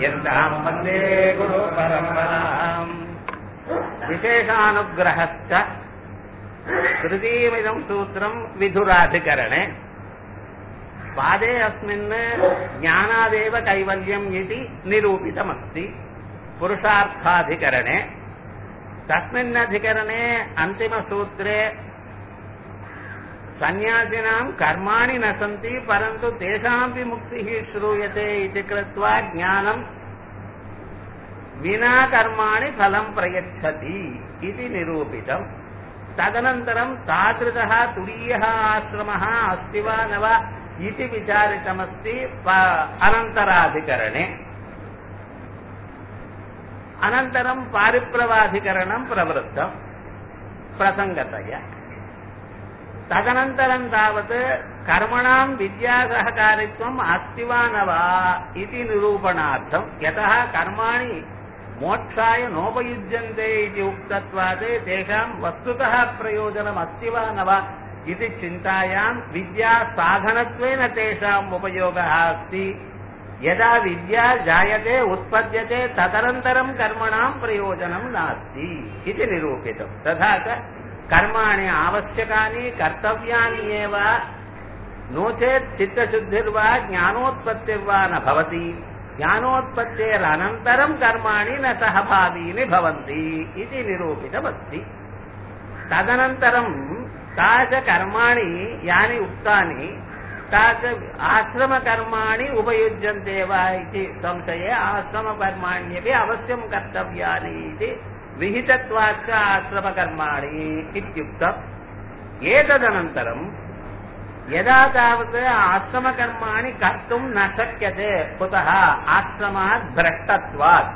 यन्ताम् वन्दे गुरुपरम्पराम् विशेषानुग्रहश्च तृतीयमिदम् सूत्रम् विधुराधिकरणे पादे अस्मिन् ज्ञानादेव कैवल्यम् इति निरूपितमस्ति पुरुषार्थाधिकरणे तस्मिन्नधिकरणे अन्तिमसूत्रे सन्न्यासिनाम् कर्माणि न सन्ति परन्तु तेषामपि मुक्तिः श्रूयते इति कृत्वा ज्ञानम् विना कर्माणि फलम् प्रयच्छति इति निरूपितम् तदनन्तरम् तादृशः तुरीयः आश्रमः अस्ति वा न वा इति विचारितमस्ति अनन्तराधिकरणे अनन्तरम् पारिप्रवाधिकरणम् प्रवृत्तम् प्रसङ्गतया तदनन्तरम् तावत् कर्मणाम् विद्यासहकारित्वम् अस्ति वा न वा इति निरूपणार्थम् यतः कर्माणि मोक्षाय नोपयुज्यन्ते इति उक्तत्वात् तेषाम् वस्तुतः प्रयोजनम् अस्ति वा न वा इति चिन्तायाम् विद्यासाधनत्वेन तेषाम् उपयोगः अस्ति यदा विद्या जायते उत्पद्यते तदनन्तरम् कर्मणाम् प्रयोजनम् नास्ति इति निरूपितम् तथा च कर्माणि आवश्यकानि कर्तव्यानि एव नो चेत् चित्तशुद्धिर्वा ज्ञानोत्पत्तिर्वा न भवति ज्ञानोत्पत्तेरनन्तरम् कर्माणि न सहभागीनि भवन्ति इति निरूपितमस्ति तदनन्तरम् ता च कर्माणि यानि उक्तानि ता च आश्रमकर्माणि उपयुज्यन्ते वा इति संशये आश्रमकर्माण्यपि अवश्यम् कर्तव्यानि इति विहितत्वाच्च आश्रमकर्माणि इत्युक्तम् एतदनन्तरम् यदा तावत् आश्रमकर्माणि कर्तुम् न शक्यते कुतः आश्रमात् भ्रष्टत्वात्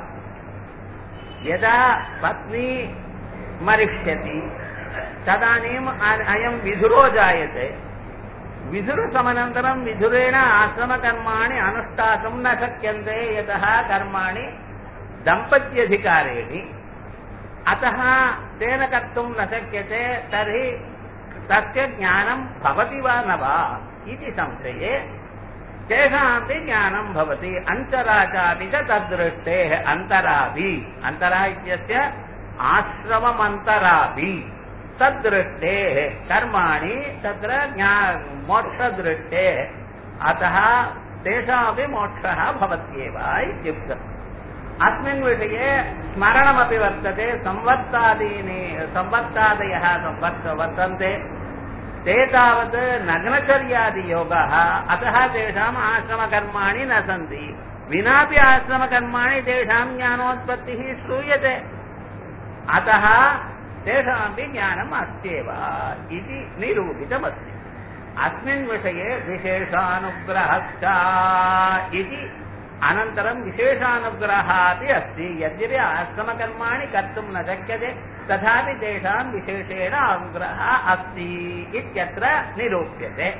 यदा पत्नी मरिष्यति तदानीम् अयम् विधुरो जायते विधुरसमनन्तरम् विधुरेण आश्रमकर्माणि अनुष्ठातुम् न शक्यन्ते यतः कर्माणि दम्पत्यधिकारेणि अतः तेन कर्तुम् न शक्यते तर्हि तस्य ज्ञानम् भवति वा न वा इति संशये तेषामपि ज्ञानम् भवति अन्तराचापि च तद्दृष्टेः अन्तराभि अन्तरा इत्यस्य आश्रममन्तराभि तद्दृष्टेः कर्माणि तत्र ज्ञा मोक्षदृष्टेः अतः तेषामपि मोक्षः भवत्येव इत्युक्तम् अस्मिन् विषये स्मरणमपि वर्तते संवर्तादीनि संवर्तादयः संवर्त वर्तन्ते ते तावत् नग्नचर्यादियोगाः अतः तेषाम् आश्रमकर्माणि न सन्ति विनापि आश्रमकर्माणि तेषां ज्ञानोत्पत्तिः श्रूयते अतः तेषामपि ज्ञानम् अस्त्येव इति निरूपितमस्ति अस्मिन् विषये विशेषानुग्रहश्च इति अनन्तरं विशेषानुग्रहः अपि अस्ति यद्यपि आश्रमकर्माणि कर्तुं न शक्यते तथापि तेषां विशेषेण अनुग्रहः अस्ति इत्यत्र निरूप्यते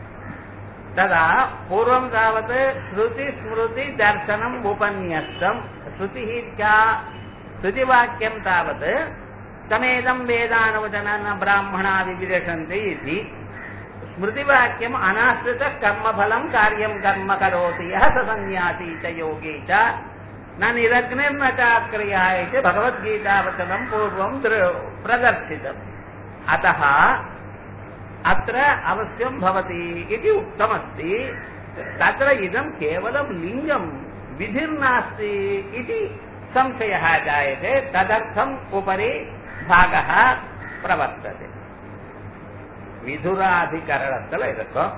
तदा पूर्वं तावत् श्रुतिस्मृतिदर्शनम् उपन्यस्तम् श्रुतिः क्या श्रुतिवाक्यं तावत् तमेदं वेदानुवचन ब्राह्मणा विविदशन्ति इति स्मृतिवाक्यम् अनाश्रितः कर्मफलम् कार्यम् कर्म करोति यः स सन्न्यासी च योगी च न निरग्निर्न चाक्रिया इति भगवद्गीतावचनम् पूर्वम् प्रदर्शितम् अतः अत्र अवश्यम् भवति इति उक्तमस्ति तत्र इदम् केवलम् लिङ्गम् विधिर्नास्ति इति संशयः जायते तदर्थम् उपरि भागः प्रवर्तते விதுராதிகரணத்துல இருக்கும்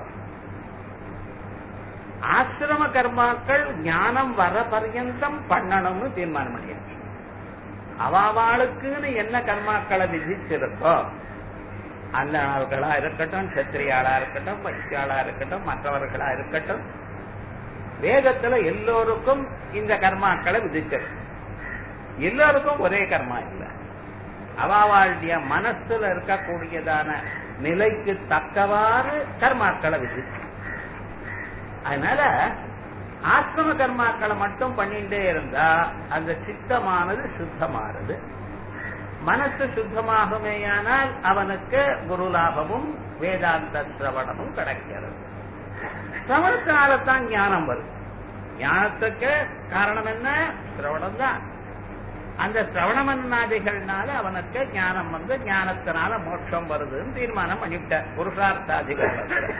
ஆசிரம கர்மாக்கள் ஞானம் வர பர்யந்தம் பண்ணணும்னு தீர்மானம் பண்ணியாச்சு அவாவாளுக்குன்னு என்ன கர்மாக்களை விதிச்சிருக்கோ அல்லார்களா இருக்கட்டும் சத்திரியாளா இருக்கட்டும் வைசியாளா இருக்கட்டும் மற்றவர்களா இருக்கட்டும் வேதத்துல எல்லோருக்கும் இந்த கர்மாக்களை விதிச்சிருக்கு எல்லோருக்கும் ஒரே கர்மா இல்லை அவாவாளுடைய மனசுல இருக்கக்கூடியதான நிலைக்கு தக்கவாறு கர்மாக்களை விதிச்சு அதனால ஆசிரம கர்மாக்களை மட்டும் பண்ணிட்டே இருந்தா அந்த சித்தமானது சுத்தமானது மனசு சுத்தமாகுமேயானால் அவனுக்கு குரு லாபமும் வேதாந்த சிரவணமும் கிடைக்கிறது சிரவணத்தினால்தான் ஞானம் வரும் ஞானத்துக்கு காரணம் என்ன சிரவணம் தான் அந்த சிரவணமன்னாதிகள்னால அவனுக்கு ஞானம் வந்து ஞானத்தினால மோட்சம் வருதுன்னு தீர்மானம் பண்ணிவிட்டார் புருஷார்த்தாதிகள்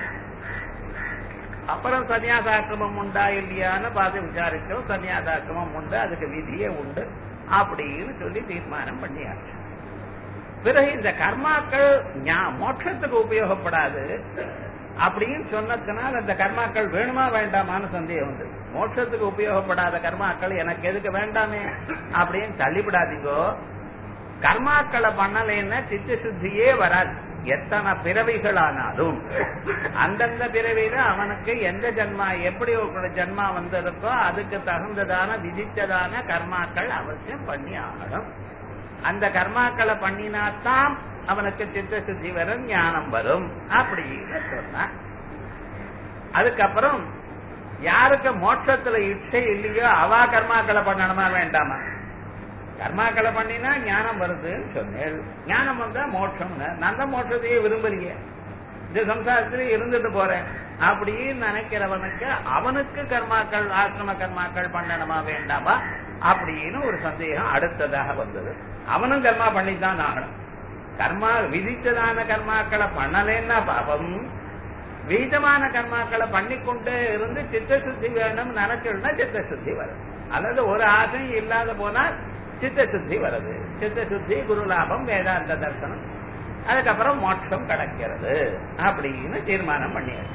அப்புறம் சன்னியாசாக்கிரமம் உண்டா இல்லையான்னு பார்த்து விசாரிச்சோம் சன்னியாசாக்கிரமம் உண்டு அதுக்கு விதியே உண்டு அப்படின்னு சொல்லி தீர்மானம் பண்ணியாச்சு பிறகு இந்த கர்மாக்கள் ஞா- மோட்சத்துக்கு உபயோகப்படாது அப்படின்னு சொன்னதுனால இந்த கர்மாக்கள் வேணுமா வேண்டாமான்னு சந்தேகம் வந்து மோட்சத்துக்கு உபயோகப்படாத கர்மாக்கள் எனக்கு எதுக்கு வேண்டாமே அப்படின்னு தள்ளிவிடாதீங்கோ கர்மாக்களை பண்ணலைன்னா சித்த சுத்தியே வராது எத்தனை பிறவிகளானாலும் அந்தந்த பிறவியில அவனுக்கு எந்த ஜன்மா எப்படி ஒரு ஜன்மா வந்திருக்கோ அதுக்கு தகுந்ததான விதித்ததான கர்மாக்கள் அவசியம் பண்ணி ஆகணும் அந்த கர்மாக்களை பண்ணினாத்தான் அவனுக்கு சித்த சுத்தி வரும் ஞானம் வரும் அப்படின்னு சொன்னான் அதுக்கப்புறம் யாருக்கு மோட்சத்துல இச்சை இல்லையோ அவா கர்மாக்களை பண்ணணுமா வேண்டாமா கர்மாக்களை பண்ணினா ஞானம் வருதுன்னு சொன்னேன் ஞானம் வந்தா மோட்சம் நான் தான் மோட்சத்தையே விரும்பலையே இந்த சம்சாரத்திலே இருந்துட்டு போறேன் அப்படின்னு நினைக்கிறவனுக்கு அவனுக்கு கர்மாக்கள் ஆசிரம கர்மாக்கள் பண்ணணுமா வேண்டாமா அப்படின்னு ஒரு சந்தேகம் அடுத்ததாக வந்தது அவனும் கர்மா பண்ணித்தான் ஆகணும் கர்மா விதித்ததான கர்மாக்களை பண்ணலேன்னா பாபம் விதமான கர்மாக்களை பண்ணிக்கொண்டே இருந்து சித்த சுத்தி வேணும் நினைச்சோம்னா சித்த சுத்தி வரும் அல்லது ஒரு ஆசையும் இல்லாத போனால் சித்த சுத்தி வருது சித்த சுத்தி குரு லாபம் வேதாந்த தர்சனம் அதுக்கப்புறம் மோட்சம் கிடைக்கிறது அப்படின்னு தீர்மானம் பண்ணியாச்சு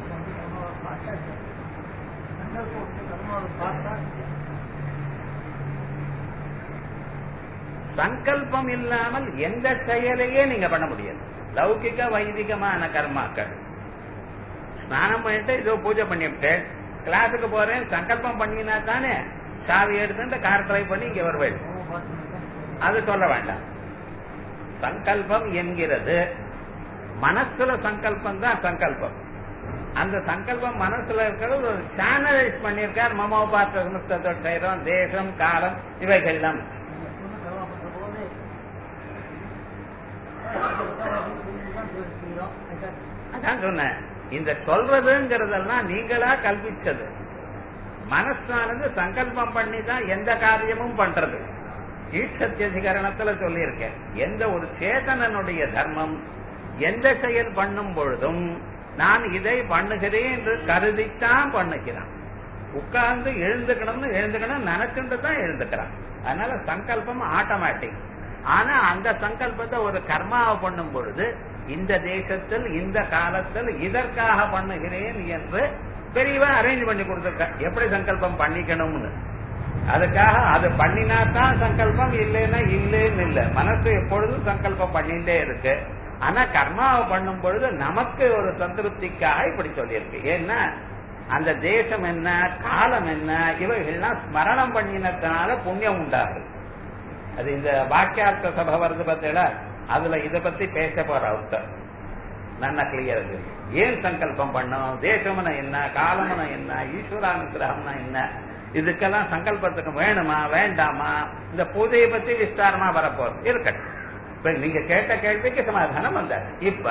சங்கல்பம் இல்லாமல் எந்த செயலையே நீங்க பண்ண முடியாது லௌகிக வைதிகமான கர்மாக்கள் ஸ்நானம் பண்ணிட்டு இதோ பூஜை பண்ணிவிட்டு கிளாஸுக்கு போறேன் சங்கல்பம் பண்ணினா தானே சாவி எடுத்துட்டு கார் டிரைவ் பண்ணி இங்க வருவேன் அது சொல்ல வேண்டாம் சங்கல்பம் என்கிறது மனசுல சங்கல்பம் தான் சங்கல்பம் அந்த சங்கல்பம் மனசுல இருக்கிறது ஒரு சேனலைஸ் பண்ணியிருக்கார் மமோபாத்திரம் தேசம் காலம் இவைகள்லாம் அதான் சொன்னேன் இந்த சொல்றதுங்கிறதெல்லாம் நீங்களா கல்பிச்சது மனசானது சங்கல்பம் பண்ணி தான் எந்த காரியமும் பண்றது ஈட்சத்தியதிகரணத்துல சொல்லியிருக்கேன் எந்த ஒரு சேதனனுடைய தர்மம் எந்த செயல் பண்ணும் பொழுதும் நான் இதை பண்ணுகிறேன் என்று கருதித்தான் பண்ணுகிறான் உட்கார்ந்து எழுந்துக்கணும்னு எழுந்துக்கணும் நினைச்சுட்டு தான் எழுந்துக்கிறான் அதனால சங்கல்பம் ஆட்டோமேட்டிக் ஆனா அந்த சங்கல்பத்தை ஒரு கர்மாவை பண்ணும் பொழுது இந்த தேசத்தில் இந்த காலத்தில் இதற்காக பண்ணுகிறேன் என்று பெரியவா அரேஞ்ச் பண்ணி கொடுத்துருக்க எப்படி சங்கல்பம் பண்ணிக்கணும்னு அதுக்காக அது பண்ணினா தான் சங்கல்பம் இல்லைன்னா இல்லைன்னு இல்லை மனசு எப்பொழுதும் சங்கல்பம் பண்ணிட்டே இருக்கு ஆனா கர்மாவை பண்ணும் பொழுது நமக்கு ஒரு சந்திருப்திக்காக இப்படி சொல்லியிருக்கு ஏன்னா அந்த தேசம் என்ன காலம் என்ன இவைகள்லாம் ஸ்மரணம் பண்ணினதுனால புண்ணியம் உண்டாகுது அது இந்த வாக்கியார்த்த சபை வருது பார்த்தீங்களா அதுல இத பத்தி பேச போற ஒருத்தர் நல்லா கிளியர் இருக்கு ஏன் சங்கல்பம் பண்ணோம் தேசம்னா என்ன காலம்னா என்ன ஈஸ்வரானுகிரகம்னா என்ன இதுக்கெல்லாம் சங்கல்பத்துக்கு வேணுமா வேண்டாமா இந்த பூஜையை பத்தி விஸ்தாரமா வரப்போகுது இருக்கட்டும் இப்ப நீங்க கேட்ட கேள்விக்கு சமாதானம் வந்தார் இப்ப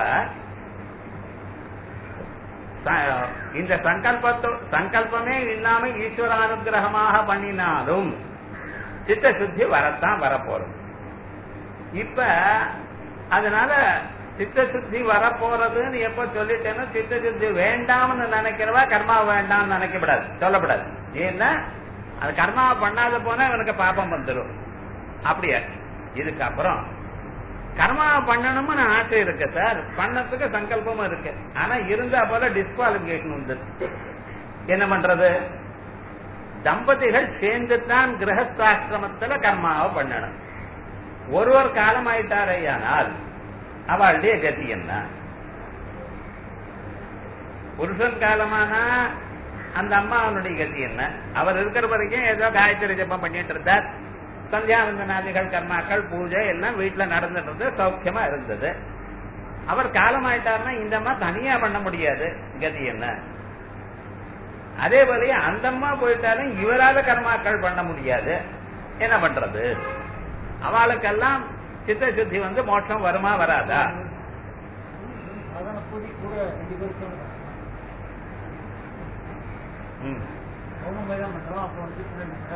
ச- இந்த சங்கல்பத்தோ சங்கல்பமே இல்லாம ஈஸ்வர அனுகிரகமாக பண்ணினாலும் சித்த சுத்தி வரத்தான் வரப்போறது இப்ப அதனால சித்த சுத்தி வரப்போறதுன்னு எப்ப சொல்லிட்டேன்னா சித்த சுத்தி வேண்டாம்னு நினைக்கிறவா கர்மா வேண்டாம்னு நினைக்கப்படாது சொல்லப்படாது ஏன்னா அது கர்மாவை பண்ணாத போனா இவனுக்கு பாபம் வந்துடும் அப்படியா இதுக்கப்புறம் கர்மாவை பண்ணணும்னு ஆசை இருக்கு சார் பண்ணதுக்கு சங்கல்பமும் இருக்கு ஆனா இருந்தா போல டிஸ்குவாலிபிகேஷன் உண்டு என்ன பண்றது தம்பதிகள் சேர்ந்துதான் கிரகஸ்தாசிரமத்துல கர்மாவை பண்ணணும் ஒருவர் காலம் ஆயிட்டாரையானால் அவளுடைய கதி என்ன புருஷன் காலமானா அந்த அம்மாவனுடைய கதி என்ன அவர் இருக்கிற வரைக்கும் ஏதோ காயத்ரி ஜபம் பண்ணிட்டு இருந்தார் சந்தியாவந்தனாதிகள் கர்மாக்கள் பூஜை எல்லாம் வீட்டுல நடந்துட்டு இருந்தது சௌக்கியமா இருந்தது அவர் காலம் ஆயிட்டாருன்னா இந்த அம்மா தனியா பண்ண முடியாது கதி என்ன அதே போலயே அந்த அம்மா போயிட்டாலும் இவரால கர்மாக்கள் பண்ண முடியாது என்ன பண்றது அவளுக்கெல்லாம் சித்த சுத்தி வந்து மோட்சம் வருமா வராதா அதான் பூஜை கூட ரெண்டு பேருக்கும் ம். ஹோமம் போய் தான் பண்ணுறோம் அப்போ வந்து பிள்ளைங்க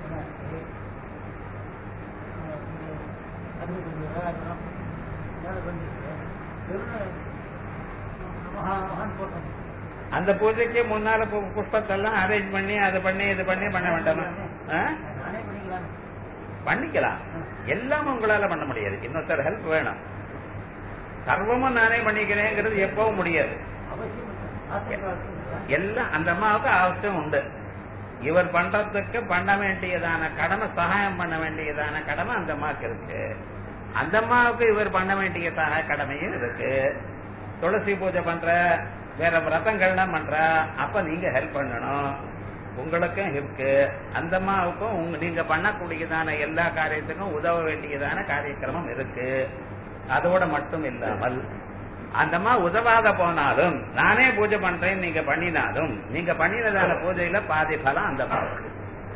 அறுபத்தி ரூபா அதெல்லாம் வேலை பண்ணிட்டு வெறும் மகா மகான் போட்டோம் அந்த பூஜைக்கு முன்னால பு- புஷ்பத்தெல்லாம் அரேஞ்ச் பண்ணி அதை பண்ணி இது பண்ணி பண்ண வேண்டாமா ஆ? நானே பண்ணிக்கலாம் பண்ணிக்கலாம் எல்லாம் உங்களால பண்ண முடியாது இன்னொருத்தர் ஹெல்ப் வேணும் சர்வமும் நானே பண்ணிக்கிறேங்கிறது எப்பவும் முடியாது அவசியம் இல்லை. ஆசீர்வாதம் எல்லாம் அந்த அம்மாவுக்கு அவசியம் உண்டு இவர் பண்றதுக்கு பண்ண வேண்டியதான கடமை சகாயம் பண்ண வேண்டியதான கடமை அந்த அம்மாவுக்கு இருக்கு அந்த அம்மாவுக்கு இவர் பண்ண வேண்டிய சகாய கடமையும் இருக்கு துளசி பூஜை பண்ற வேற விரதங்கள்லாம் பண்ற அப்ப நீங்க ஹெல்ப் பண்ணணும் உங்களுக்கும் இருக்கு அந்த அம்மாவுக்கும் உங்க நீங்க பண்ணக்கூடியதான எல்லா காரியத்துக்கும் உதவ வேண்டியதான காரியக்கிரமம் இருக்கு அதோட மட்டும் இல்லாமல் அந்த அம்மா உதவாத போனாலும் நானே பூஜை பண்றேன் நீங்க பண்ணினாலும் நீங்க பண்ணினதான பூஜையில பாதி பலம் அந்த அம்மாவுக்கு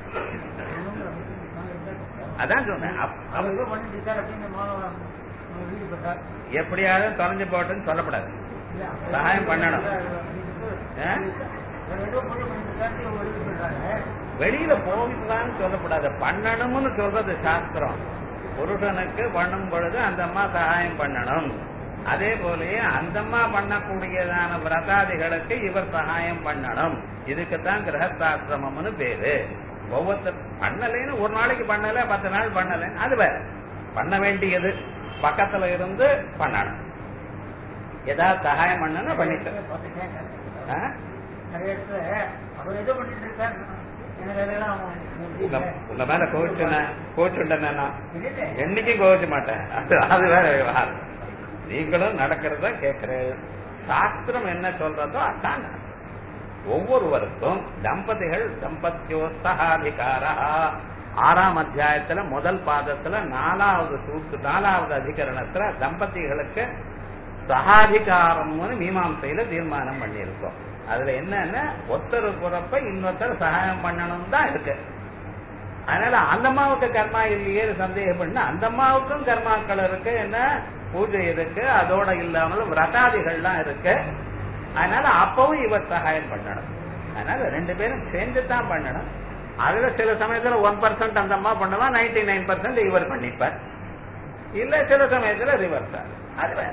அதான் சொன்னேன் அப்- அவர் ஏதோ பண்ணிட்டு இருக்கார் அப்படின்னு மாணவன் வீடு போட்டார் எப்படியாவது தொலைஞ்சு போட்டுன்னு சொல்லப்படாது சகாயம் பண்ணணும். ஆ? வேற ஏதோ பொண்ணு பண்ணிட்டு இருக்காரு வெளியே போயிட்டாரு வெளியில போகலான்னு சொல்லப்படாது பண்ணணும்னு சொல்றது சாஸ்திரம் புருஷனுக்கு பண்ணும் பொழுது அந்த அம்மா சகாயம் பண்ணணும் அதே போலயே அந்த அம்மா பண்ணக்கூடியதான விரதாதிகளுக்கு இவர் சகாயம் பண்ணணும் இதுக்குத்தான் கிரகஸ்தாசிரமம்னு பேரு ஒவ்வொருத்தர் பண்ணலைன்னு ஒரு நாளைக்கு பண்ணல பத்து நாள் பண்ணல அது வேற பண்ண வேண்டியது பக்கத்துல இருந்து பண்ணணும் ஏதாவது சகாயம் பண்ணணும் பண்ணிட்டு பார்த்துட்டேன் ஆ? நிறைய இடத்துல அவர் ஏதோ பண்ணிட்டு இருக்காரு எனக்கு அதெல்லாம் உங்க உங்க மேல கோச்சுன கோச்சுண்டேன்னா இல்லை என்னைக்கும் கோவிக்க மாட்டேன் அது அது வேற விவகாரம் நீங்களும் நடக்கிறத கேட்கிறேன் சாஸ்திரம் என்ன சொல்றதோ அதான் நடக்கும். ஒவ்வொருவருக்கும் தம்பதிகள் தம்பத்தியோஸ்தகாதிகாரா ஆறாம் அத்தியாயத்துல முதல் பாதத்துல நாலாவது சூத்து நாலாவது அதிகரணத்துல தம்பதிகளுக்கு சகாதிகாரம்னு மீமாம்சையில தீர்மானம் பண்ணியிருக்கோம் அதுல என்னன்னா ஒருத்தர் பிறப்ப இன்னொருத்தர் சகாயம் பண்ணணும் தான் இருக்கு அதனால அந்த அம்மாவுக்கு கர்மா இல்லையே சந்தேகம் பண்ண அந்த அம்மாவுக்கும் கர்மாக்கள் இருக்கு என்ன பூஜை இருக்கு அதோட இல்லாமல் விரதாதிகள்லாம் இருக்கு அதனால அப்பவும் இவர் சகாயம் பண்ணணும் அதனால ரெண்டு பேரும் சேர்ந்து தான் பண்ணணும் அதுல சில சமயத்துல ஒன் பர்சன்ட் அந்த அம்மா பண்ணுவா நைன்டி நைன் பர்சன்ட் இவர் பண்ணிப்பார் இல்ல சில சமயத்துல ரிவர்ஸ் ஆகும் அது வேற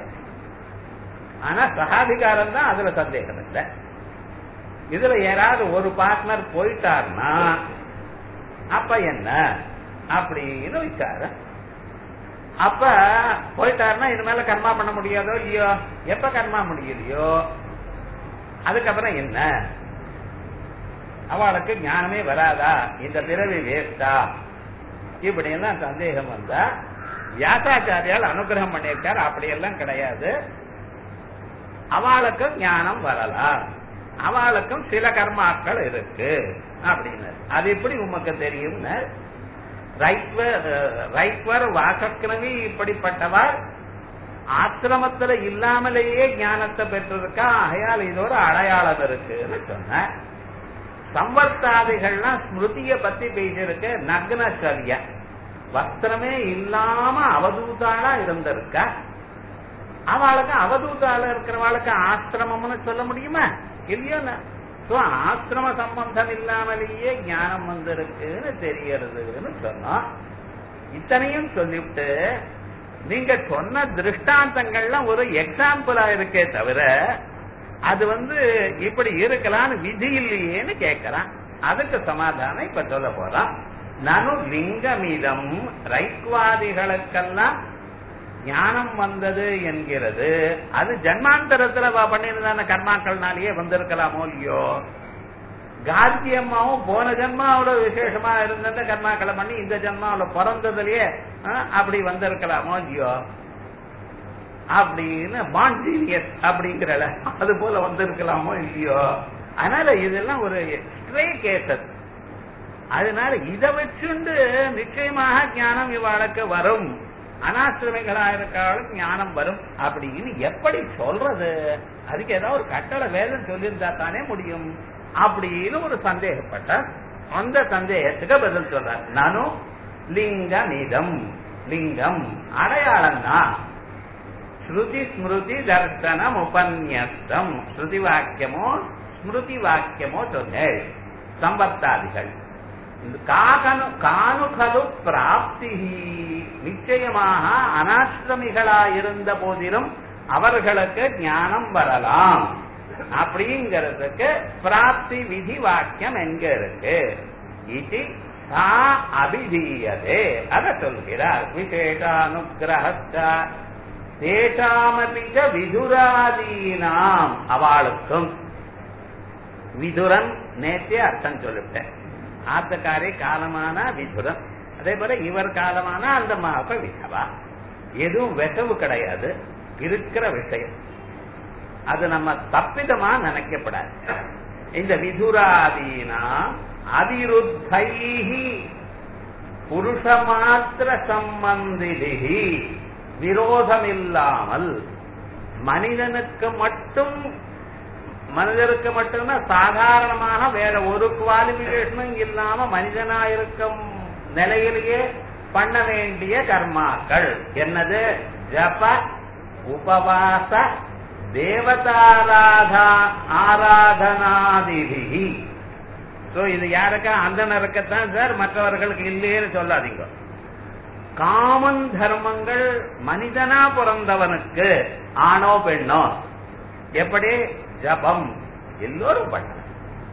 ஆனா சகாதிகாரம் தான் அதுல சந்தேகம் இல்லை இதுல யாராவது ஒரு பார்ட்னர் போயிட்டாருன்னா அப்ப என்ன அப்படின்னு விசாரம் அப்ப போயிட்டாருன்னா இது மேல கர்மா பண்ண முடியாதோ இல்லையோ எப்ப கர்மா முடியலையோ அதுக்கப்புறம் என்ன அவளுக்கு ஞானமே வராதா இந்த பிறவி வேஸ்டா இப்படி எல்லாம் சந்தேகம் வந்தா வியாசாச்சாரியால் அனுகிரகம் பண்ணியிருக்காரு அப்படியெல்லாம் கிடையாது அவளுக்கும் ஞானம் வரலாம் அவளுக்கும் சில கர்மாக்கள் இருக்கு அப்படின்னு அது எப்படி உமக்கு தெரியும்னு ரைட்வர் ரைட்வர் வாசக்கிரமி இப்படிப்பட்டவர் ஆசிரமத்துல இல்லாமலேயே ஞானத்தை பெற்றிருக்கா ஆகையால் இது ஒரு அடையாளம் இருக்குன்னு சொன்ன சம்பர்த்தாதிகள்லாம் ஸ்மிருதிய பத்தி பேசியிருக்கு நக்னச்சரிய வஸ்திரமே இல்லாம அவதூதாளா இருந்திருக்கா அவளுக்கு அவதூதால இருக்கிறவளுக்கு ஆசிரமம்னு சொல்ல முடியுமா இல்லையோ சோ ஆசிரம சம்பந்தம் இல்லாமலேயே ஞானம் வந்திருக்குன்னு தெரியறதுன்னு சொன்னோம் இத்தனையும் சொல்லிவிட்டு நீங்க சொன்ன திருஷ்டாந்தங்கள்லாம் ஒரு எக்ஸாம்பிளா இருக்கே தவிர அது வந்து இப்படி இருக்கலாம்னு விதி இல்லையேன்னு கேட்கறான் அதுக்கு சமாதானம் இப்ப சொல்ல போறான் நனு லிங்கமிதம் ரைக்வாதிகளுக்கெல்லாம் ஞானம் வந்தது என்கிறது அது ஜன்மாந்தரத்துல வ- பண்ணியிருந்தான கர்மாக்கள்னாலேயே வந்திருக்கலாமோ இல்லையோ காந்தியம்மாவும் போன ஜென்மாவோட விசேஷமா இருந்த கர்மாக்களை பண்ணி இந்த ஜென்மாவோட பிறந்ததுலயே ஆ, அப்படி வந்திருக்கலாமோ இல்லையோ அப்படின்னு பாண்டீனியஸ் அப்படிங்கிறல அது போல வந்திருக்கலாமோ இல்லையோ அதனால இதெல்லாம் ஒரு ஸ்ட்ரே கேசஸ் அதனால இதை வச்சுண்டு நிச்சயமாக ஞானம் இவாளுக்கு வரும் அனாசிரமிகளா இருக்காளுக்கு ஞானம் வரும் அப்படின்னு எப்படி சொல்றது அதுக்கு ஏதாவது ஒரு கட்டளை வேதம் சொல்லியிருந்தா தானே முடியும் அப்படின்னு ஒரு சந்தேகப்பட்ட அந்த சந்தேகத்துக்கு பதில் சொல்றார் நானும் லிங்க நிதம் லிங்கம் அடையாளம் தான் ஸ்ருதி ஸ்மிருதி தர்சனம் உபன்யஸ்தம் ஸ்ருதி வாக்கியமோ ஸ்மிருதி வாக்கியமோ சொன்னேன் சம்பத்தாதிகள் இந்த காகனு காணுகலு பிராப்தி நிச்சயமாக அனாசிரமிகளாயிருந்த போதிலும் அவர்களுக்கு ஞானம் வரலாம் அப்படிங்கிறதுக்கு பிராப்தி விதி வாக்கியம் எங்க இருக்கு இது சா அபிதீயதே அத சொல்கிறார் விசேஷானுகிரகஸ்த தேஷாமபிச்ச விதுராதீனாம் அவளுக்கும் விதுரன் நேற்றே அர்த்தம் சொல்லிவிட்டேன் ஆத்தக்காரி காலமான விதுரன் அதே போல இவர் காலமான அந்த மாப்ப விதவா எதுவும் வெசவு கிடையாது இருக்கிற விஷயம் அது நம்ம தப்பிதமா நினைக்கப்படாது இந்த விதுராதீனா அதிருத்தைஹி புருஷ மாத்திர சம்பந்திதிகி விரோதமில்லாமல் மனிதனுக்கு மட்டும் மனிதருக்கு மட்டும்னா சாதாரணமாக வேற ஒரு குவாலிபிகேஷனும் இல்லாம மனிதனா இருக்கும் நிலையிலேயே பண்ண வேண்டிய கர்மாக்கள் என்னது ஜப உபவாச தேவதாராதா ஆராதனாதிதி சோ இது யாருக்கா அந்தனருக்குத்தான் சார் மற்றவர்களுக்கு இல்லையேன்னு சொல்லாதீங்க காமன் தர்மங்கள் மனிதனா பிறந்தவனுக்கு ஆணோ பெண்ணோ எப்படி ஜபம் எல்லோரும் பண்ணலாம்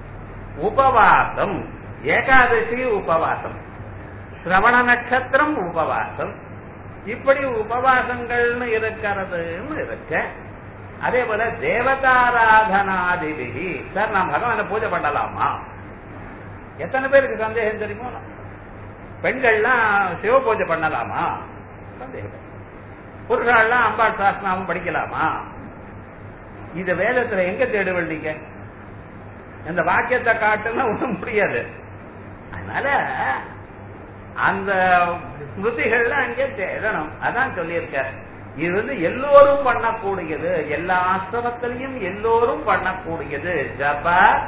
உபவாசம் ஏகாதசி உபவாசம் சிரவண நட்சத்திரம் உபவாசம் இப்படி உபவாசங்கள்னு இருக்கிறதுன்னு இருக்க அதே போல தேவதாராதனாதிபதி சார் நான் பகவானை பூஜை பண்ணலாமா எத்தனை பேருக்கு சந்தேகம் தெரியுமோ பெண்கள்லாம் சிவ பூஜை பண்ணலாமா சந்தேகம் புருஷாலாம் அம்பாள் சாஸ்திரமும் படிக்கலாமா இந்த வேதத்துல எங்க தேடுவல் நீங்க இந்த வாக்கியத்தை காட்டுன்னா ஒண்ணும் முடியாது அதனால அந்த ஸ்மிருதிகள்ல அங்கே தேடணும் அதான் சொல்லியிருக்க இது வந்து எல்லோரும் பண்ணக்கூடியது எல்லா ஆசிரமத்திலையும் எல்லோரும் பண்ணக்கூடியது ஜப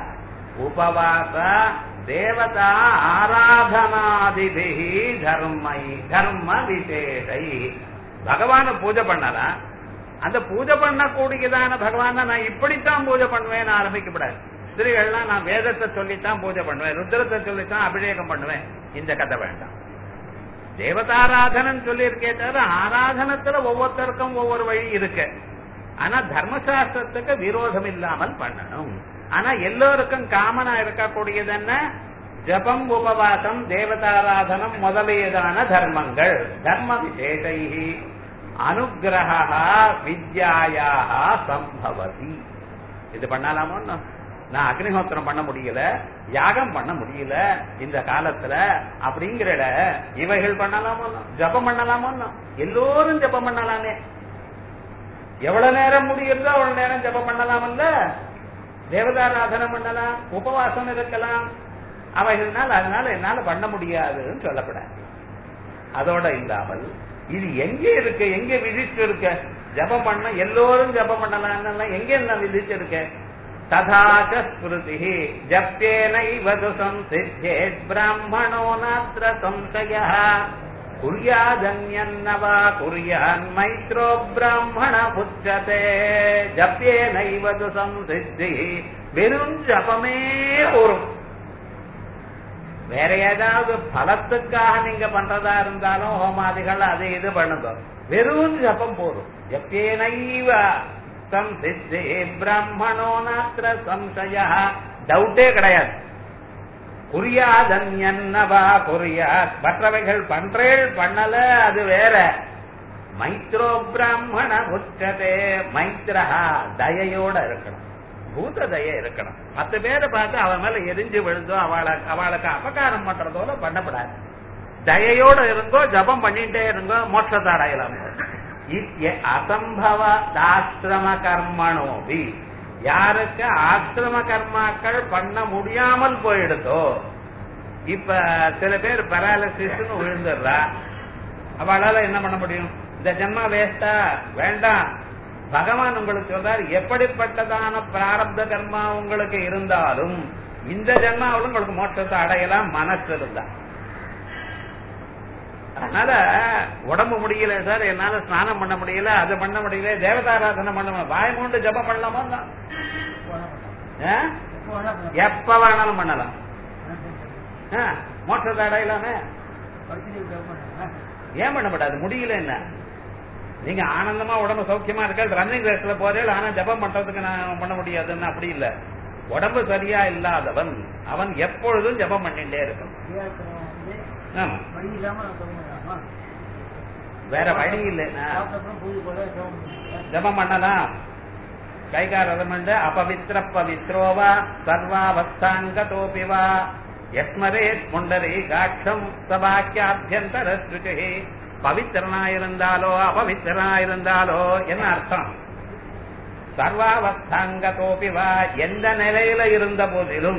உபவாச தேவதா ஆராதனாதிபிகி தர்மை தர்ம விசேஷை பகவான பூஜை பண்ணலாம் அந்த பூஜை பண்ணக்கூடியதான பகவான நான் இப்படித்தான் பூஜை பண்ணுவேன் ஆரம்பிக்கப்படாது ஸ்திரீகள்லாம் நான் வேதத்தை சொல்லித்தான் பூஜை பண்ணுவேன் ருத்ரத்தை சொல்லித்தான் அபிஷேகம் பண்ணுவேன் இந்த கதை வேண்டாம் தேவதாராதனம் சொல்லியிருக்கே தவிர ஆராதனத்துல ஒவ்வொருத்தருக்கும் ஒவ்வொரு வழி இருக்கு ஆனா தர்மசாஸ்திரத்துக்கு விரோதம் இல்லாமல் பண்ணணும் ஆனா எல்லோருக்கும் காமனா இருக்கக்கூடியது என்ன ஜபம் உபவாசம் தேவதாராதனம் முதலியதான தர்மங்கள் தர்ம விசேஷை அனுகிரக வித்யாயாக சம்பவதி இது பண்ணலாமோ நான் அக்னிஹோத்திரம் பண்ண முடியல யாகம் பண்ண முடியல இந்த காலத்துல அப்படிங்கிற இவைகள் பண்ணலாமோ ஜபம் பண்ணலாமோ எல்லோரும் ஜபம் பண்ணலாமே எவ்வளவு நேரம் முடியுறதோ அவ்வளவு நேரம் ஜபம் பண்ணலாமல்ல தேவதாராதனம் பண்ணலாம் உபவாசம் இருக்கலாம் அவைகள்னால் அதனால என்னால பண்ண முடியாதுன்னு சொல்லப்படாது அதோட இல்லாமல் இது எங்க இருக்கு எங்க விதிச்சு இருக்க ஜபம் பண்ண எல்லோரும் ஜபம் பண்ணலாம் எங்க என்ன விதிச்சு இருக்க ததாச்ச ஸ்மிருதி ஜப்யேனைவது சம்சித்தேத் பிராமணோ நாத்திர சம்சய குர்யாதன்யன்னவா குர்யான் மைத்ரோ பிராமண புச்சதே ஜப்யேனைவது சம்சித்தி வெறும் ஜபமே போரும் வேற ஏதாவது பலத்துக்காக நீங்க பண்றதா இருந்தாலும் ஹோமாதிகள் அது இது பண்ணுங்க வெறும் ஜபம் போதும் ஜப்பேனைவ சம்சித்தே பிராமணோ நாத்திர சம்சய டவுட்டே கிடையாது குறியாதன்யன்னவா குறியாத் மற்றவைகள் பண்றேள் பண்ணல அது வேற மைத்ரோ பிராமண உச்சதே மைத்ரஹா தயையோட இருக்கணும் பூத தய இருக்கணும் மத்த பேரை பார்த்து அவன் மேல எரிஞ்சு விழுந்தோ அவளை அவளுக்கு அபகாரம் பண்றதோட பண்ணப்படாது தயையோட இருந்தோ ஜபம் பண்ணிட்டே இருந்தோ மோட்சத்தை அடையலாம் இத்திய அசம்பவ ஆசிரம கர்மணோபி யாருக்கு ஆசிரம கர்மாக்கள் பண்ண முடியாமல் போயிடுதோ இப்ப சில பேர் பராலிசிஸ்னு விழுந்துடுறா அவளால என்ன பண்ண முடியும் இந்த ஜென்மா வேஸ்டா வேண்டாம் பகவான் உங்களுக்கு சொல்றார் எப்படிப்பட்டதான பிராரப்த கர்மா உங்களுக்கு இருந்தாலும் இந்த ஜென்மாவிலும் உங்களுக்கு மோட்சத்தை அடையலாம் மனசு இருந்தா அதனால உடம்பு முடியல சார் என்னால ஸ்நானம் பண்ண முடியல அது பண்ண முடியல தேவதாராதனை பண்ண முடியல வாய் மூண்டு ஜபம் பண்ணலாமா போனா ஆ? போனா எப்ப வேணாலும் பண்ணலாம் ஆ, மோட்சத்தை அடையலாமே படிச்சுட்டு ஜெபம் பண்ணுங்க ஏன் பண்ணப்படாது முடியல என்ன நீங்க ஆனந்தமா உடம்பு சௌக்கியமா இருக்க ரன்னிங் ரேஸ்ல போறேன் ஆனா ஜெபம் பண்றதுக்கு நான் பண்ண முடியாதுன்னு அப்படி இல்ல உடம்பு சரியா இல்லாதவன் அவன் எப்பொழுதும் ஜெபம் பண்ணிட்டே இருக்கும் வியாக்கிரம் வந்து ஆமா வழி இல்லாம நான் ஜெபம் பண்ணலாமா வேற வழி இல்லைன்னா சாப்பிட்டப்புறம் பூஜை போல ஜெபம் பண்ணுங்க ஜபம் பண்ணலாம் கைகாரதமண்ட அபவித்ர பவித்ரோவா சர்வாவஸ்தாங்கதோபி வா யஸ்மரே புண்டரே காட்சம் சபாக்கியாபியந்தர ஸ்ருதி பவித்திரனா இருந்தாலோ அபவித்திரனா இருந்தாலோ என்ன அர்த்தம் சர்வாவஸ்தாங்கதோபி வா எந்த நிலையில இருந்த போதிலும்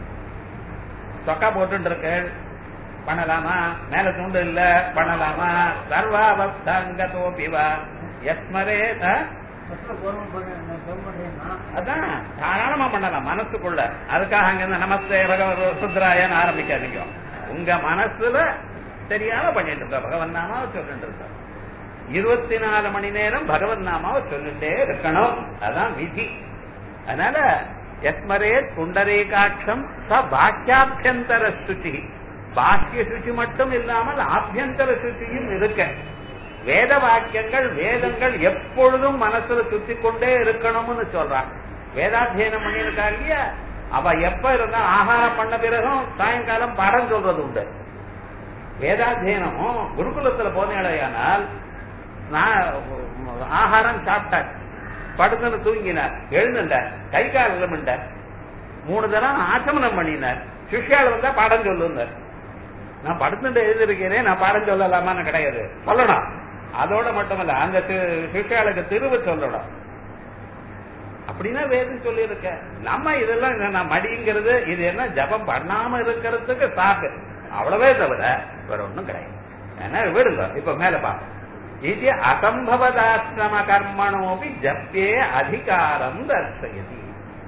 சொக்கா போட்டு இருக்கேள் பண்ணலாமா மேல துண்டு இல்ல பண்ணலாமா சர்வாவஸ்தாங்கதோபி வா யஸ்மரே அஹ், பஸ்ல போறவங்க பண்ண நான் ஜெபம் பண்றேன்னா அதான் தாராளமா பண்ணலாம் மனசுக்குள்ள அதுக்காக அங்க இருந்து நமஸ்தே பகவ சுத்ராயன்னு ஆரம்பிக்காதீங்க உங்க மனசுல தெரியாம பண்ணிட்டு இருக்க பகவன் நாமாவை சொல்லிட்டு இருக்க இருபத்தி நாலு மணி நேரம் பகவன் நாமாவை சொல்லிட்டே இருக்கணும் அதான் விதி அதனால எஸ்மரே புண்டரீகாட்சம் ச பாக்கியாபியந்தர சுச்சி பாக்கிய சுச்சி மட்டும் இல்லாமல் ஆபியந்தர சுச்சியும் இருக்க வேத வாக்கியங்கள் வேதங்கள் எப்பொழுதும் மனசுல சுத்தி கொண்டே இருக்கணும்னு சொல்றான் வேதாத்தியனம் பண்ணியிருக்கா இல்லையா அவ எப்ப இருந்தா ஆகாரம் பண்ண பிறகும் சாயங்காலம் பாடம் சொல்றது உண்டு வேதாத்தியனமும் குருகுலத்துல போனேடையானால் நான் ஆகாரம் சாப்பிட்டார் படுத்துன்னு தூங்கினார் எழுந்துட்டார் கை கால் இளமிட்டார் மூணு தரம் ஆச்சமனம் பண்ணினார் சிஷ்யாள் வந்தா பாடம் சொல்லுந்தார் நான் படுத்துட்டு எழுதிருக்கிறேன் நான் பாடம் சொல்லலாமான்னு கிடையாது சொல்லணும் அதோட மட்டுமல்ல அந்த சி- சிஷ்யாளுக்கு திரும்ப சொல்லணும் அப்படின்னா வேதம் சொல்லியிருக்க நம்ம இதெல்லாம் என்ன, நான் மடிங்கிறது இது என்ன ஜபம் பண்ணாம இருக்கிறதுக்கு சாக்கு அவ்வளவே தவிர வேற ஒண்ணும் கிடையாது ஏன்னா விடுங்க இப்ப மேல பாக்க இது அசம்பவதாசிரம கர்மணோபி ஜப்பே அதிகாரம் தர்சயதி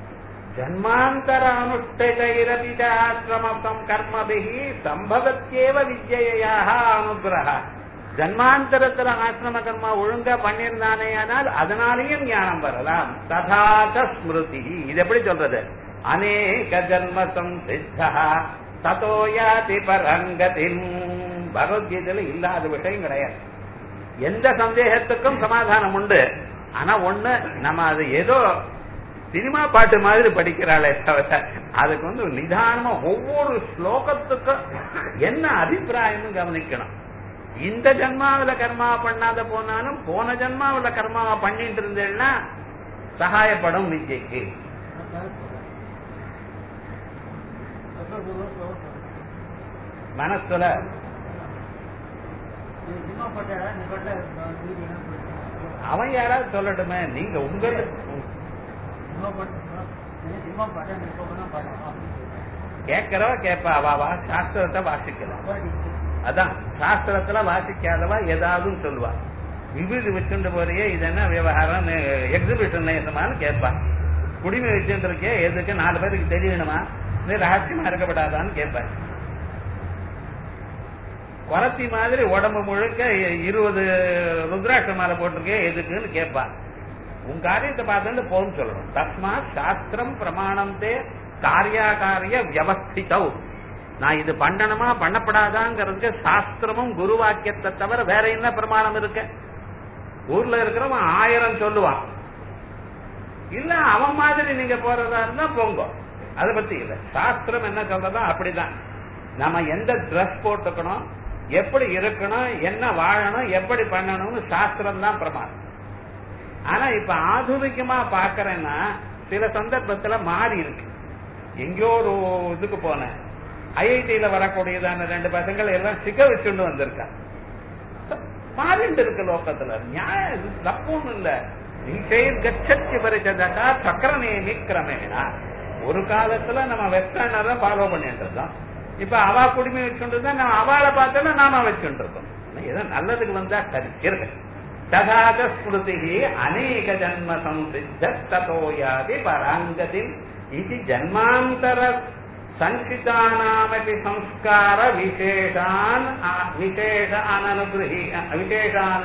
ஜன்மாந்தரானுஷ்டிரைரபிதாசிரமம் கர்மபிகி சம்பவத்தேவ வித்யையாக அனுகிரக ஜன்மாந்தரத்துல ஆசிரம கர்மா ஒழுங்கா பண்ணியிருந்தானே ஆனால் அதனாலேயும் ஞானம் வரலாம் ததாத ஸ்மிருதி இது எப்படி சொல்றது அநேக ஜன்ம சம்சித்தா ததோயாதி பரங்கதின் பகவத்கீதையில இல்லாத விஷயம் கிடையாது எந்த சந்தேகத்துக்கும் சமாதானம் உண்டு ஆனா ஒண்ணு நம்ம அது ஏதோ சினிமா பாட்டு மாதிரி படிக்கிறாளே தவிர அதுக்கு வந்து நிதானமா ஒவ்வொரு ஸ்லோகத்துக்கும் என்ன அபிப்பிராயம்னு கவனிக்கணும் இந்த ஜன்மாவில கர்மா பண்ணாத போனாலும் போன ஜன்மாவில கர்மாவை பண்ணிட்டு இருந்தேன்னா சகாயப்படும் வித்யைக்கு மனசுல சினிமா பாட்டை நீ பாட்டை வீடு என்ன பண்ணுறேன் அவன் யாராவது சொல்லட்டுமே நீங்க உங்க சினிமா பாட்டு சினிமா பாட்டை நீ போகணும் பாடலாம் கேட்கிறவ கேட்பா அவாவா சாஸ்திரத்தை வாசிக்கலாம் அதான் சாஸ்திரத்துல வாசிக்காதவா ஏதாவது சொல்லுவா விபூதி வச்சுட்டு போறியே இது என்ன விவகாரம் எக்ஸிபிஷன் நேசமான்னு கேட்பா குடிமை வச்சுட்டு இருக்கே எதுக்கு நாலு பேருக்கு தெரியணுமா இது ரகசியமா இருக்கப்படாதான்னு கேட்பேன் குரத்தி மாதிரி உடம்பு முழுக்க இ- இருபது ருத்ராட்ச மாலை போட்டிருக்கே எதுக்குன்னு கேட்பா உன் காரியத்தை பார்த்துட்டு போன்னு சொல்லணும் தஸ்மா சாஸ்திரம் பிரமாணம் தே காரியாகாரிய வியவஸ்திதௌ நான் இது பண்ணணுமா பண்ணப்படாதாங்கிறதுக்கு சாஸ்திரமும் குரு வாக்கியத்தை தவிர வேற என்ன பிரமாணம் இருக்கு ஊர்ல இருக்கிறவன் ஆயிரம் சொல்லுவான் இல்ல அவன் மாதிரி நீங்க போறதா இருந்தா போங்க அதை பத்தி இல்ல சாஸ்திரம் என்ன சொல்றதோ அப்படிதான் நம்ம எந்த ட்ரெஸ் போட்டுக்கணும் எப்படி இருக்கணும் என்ன வாழணும் எப்படி பண்ணணும்னு சாஸ்திரம் தான் பிரமாணம் ஆனா இப்ப ஆதுரிகமா பாக்குறேன்னா சில சந்தர்ப்பத்துல மாறி இருக்கு எங்கேயோ ஒரு இதுக்கு போனேன் ஐஐடியில வரக்கூடியதான ரெண்டு பசங்கள் எல்லாம் சிக்க வச்சுட்டு வந்திருக்காங்க மாறிண்டு இருக்கு லோக்கத்துல நியாயம் இது தப்புன்னு இல்ல நீச்சையில் கச்சத்தி பரிச்சதா சக்கர நியமிக்கிரமேனா ஒரு காலத்துல நம்ம வெஸ்டர்னரை ஃபாலோ பண்ணிட்டு இருந்தோம் இப்ப அவா குடிமை வச்சுட்டு இருந்தா நம்ம அவளை பார்த்தோம்னா நாம வச்சுட்டு இருக்கோம் ஏதோ நல்லதுக்கு வந்தா சரி இருக்கு ததாத ஸ்மிருதி அநேக ஜன்ம சம்சித்த ததோயாதி பராங்கதி இது ஜன்மாந்தர சஞ்சிதானாமபி சம்ஸ்கார விசேஷான் அ- விசேஷ அனனுகிரகி விசேஷான்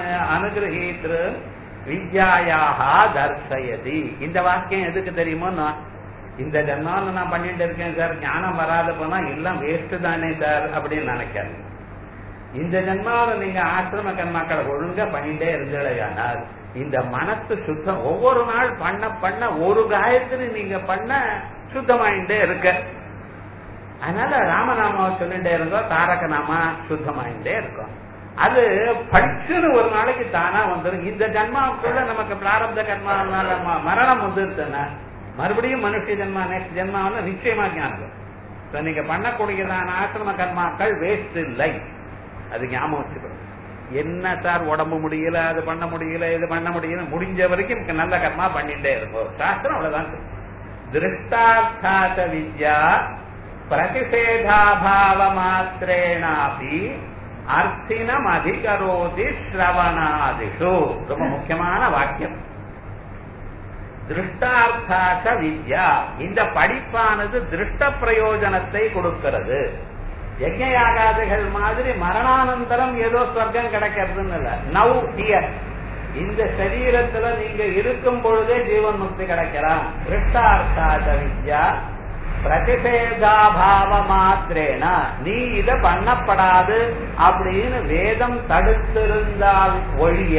அனுகிரகீத்ரு வித்யாயாக தர்சயதி இந்த வாக்கியம் எதுக்கு தெரியுமோ இந்த ஜென்மாவில் நான் பண்ணிட்டு இருக்கேன் சார் ஞானம் வராத போனா எல்லாம் வேஸ்ட் தானே சார் அப்படின்னு நினைக்காது இந்த ஜென்மாவில் நீங்க ஆசிரம கர்மாக்களை ஒழுங்கா பண்ணிட்டே இருந்தீங்களேயானால் இந்த மனசு சுத்தம் ஒவ்வொரு நாள் பண்ண பண்ண ஒரு காயத்ரி நீங்க பண்ண சுத்தமாயிட்டே இருக்க அதனால ராமநாமாவை சொல்லிட்டே இருந்தோம் தாரக நாமா சுத்தமாயிட்டே இருக்கும் அது படிச்சுன்னு ஒரு நாளைக்கு தானா வந்துடும் இந்த ஜன்மாவுக்குள்ள நமக்கு பிராரப்த கர்மாவனால ம- மரணம் வந்துருச்சுன்னா மறுபடியும் மனுஷ ஜென்மா நெக்ஸ்ட் ஜென்மாவில் நிச்சயமா ஞானம் So, நீங்க பண்ணக்கூடியதான ஆசிரம கர்மாக்கள் வேஸ்ட் இல்லை அது ஞாபகம் வச்சுக்கணும் என்ன சார் உடம்பு முடியல அது பண்ண முடியல இது பண்ண முடியல முடிஞ்ச வரைக்கும் எனக்கு நல்ல கர்மா பண்ணிட்டே இருக்கும் சாஸ்திரம் அவ்வளவுதான் சொல்லுது. திருஷ்டார்த்தாத வித்யா பிரதிஷேதாபாவ மாத்திரேனாபி அர்த்தினம் அதிகரோதி ஸ்ரவணாதிஷு ரொம்ப முக்கியமான வாக்கியம் திருஷ்டார்த்தாச வித்யா இந்த படிப்பானது திருஷ்ட பிரயோஜனத்தை கொடுக்கிறது யஜ்ஞயாகாதிகள் மாதிரி மரணானந்தரம் ஏதோ சொர்க்கம் கிடைக்கிறதுன்னு இல்ல நவ் ஹியர் இந்த சரீரத்துல நீங்க இருக்கும் பொழுதே ஜீவன் முக்தி கிடைக்கலாம் திருஷ்டார்த்தாச வித்யா பிரதிபேதாபாவ மாத்திரேன நீ இத பண்ணப்படாது அப்படின்னு வேதம் தடுத்திருந்தால் ஒழிய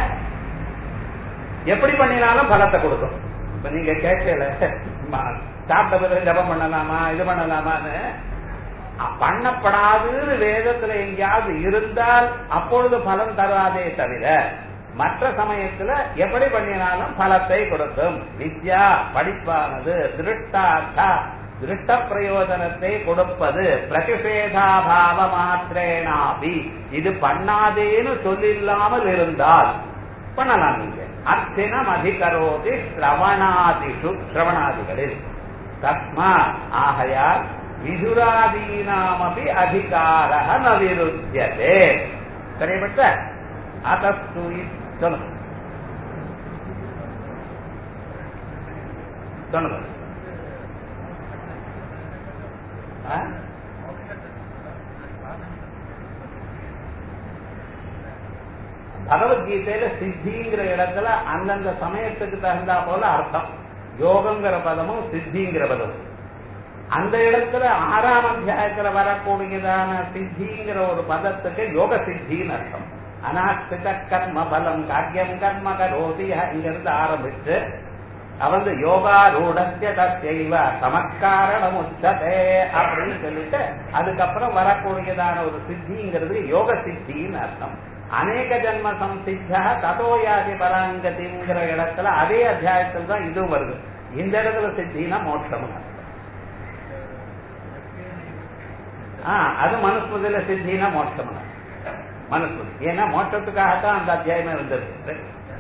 எப்படி பண்ணினாலும் பலத்தை கொடுக்கும் இப்ப நீங்க கேட்கல ம- சாப்பிட்ட பிறகு ஜபம் பண்ணலாமா இது பண்ணலாமான்னு அ- பண்ணப்படாதுன்னு வேதத்துல எங்கேயாவது இருந்தால் அப்பொழுது பலன் தராதே தவிர மற்ற சமயத்துல எப்படி பண்ணினாலும் பலத்தை கொடுக்கும் வித்யா படிப்பானது திருஷ்டார்த்தா திருஷ்ட பிரயோஜனத்தை கொடுப்பது பிரதிஷேதாபாவ மாத்திரேனாபி இது பண்ணாதேன்னு சொல்லில்லாமல் இருந்தால் பண்ணலாம் நீங்க அர்த்தினம் அதிகரோதி சிரவணாதிஷு சிரவணாதிகளில் தஸ்மா ஆகையால் விதுராதீனாமபி அதிகார ந விருத்தியதே சரிபட்ட அத்தஸ்து சொல்லுங்க சொல்லுங்க ஆ? பகவத்கீதையில சித்திங்கிற இடத்துல அந்தந்த சமயத்துக்கு தகுந்தா போல அர்த்தம் யோகங்கிற பதமும் சித்திங்கிற பதமும் அந்த இடத்துல ஆறாம் அத்தியாயத்துல வரக்கூடியதான சித்திங்கிற ஒரு பதத்துக்கு யோக சித்தின்னு அர்த்தம் அனாஸ்தித கர்ம பலம் காரியம் கர்ம கரோதி இங்க இருந்து ஆரம்பிச்சு அவந்து யோகா ரூடத்திய தத்தைவ சமக்காரணம் உச்சதே அப்படின்னு சொல்லிட்டு அதுக்கப்புறம் வரக்கூடியதான ஒரு சித்திங்கிறது யோக சித்தின்னு அர்த்தம் அநேக ஜன்ம சம்சித்த ததோயாதி பராங்கதிங்கிற இடத்துல அதே அத்தியாயத்தில் தான் இதுவும் வருது இந்த இடத்துல சித்தினா மோட்சம் ஆ அது மனுஸ்மிருதியில சித்தினா மோட்சம் மனுஸ்மிருதி ஏன்னா மோட்சத்துக்காகத்தான் அந்த அத்தியாயமே வந்திருக்கு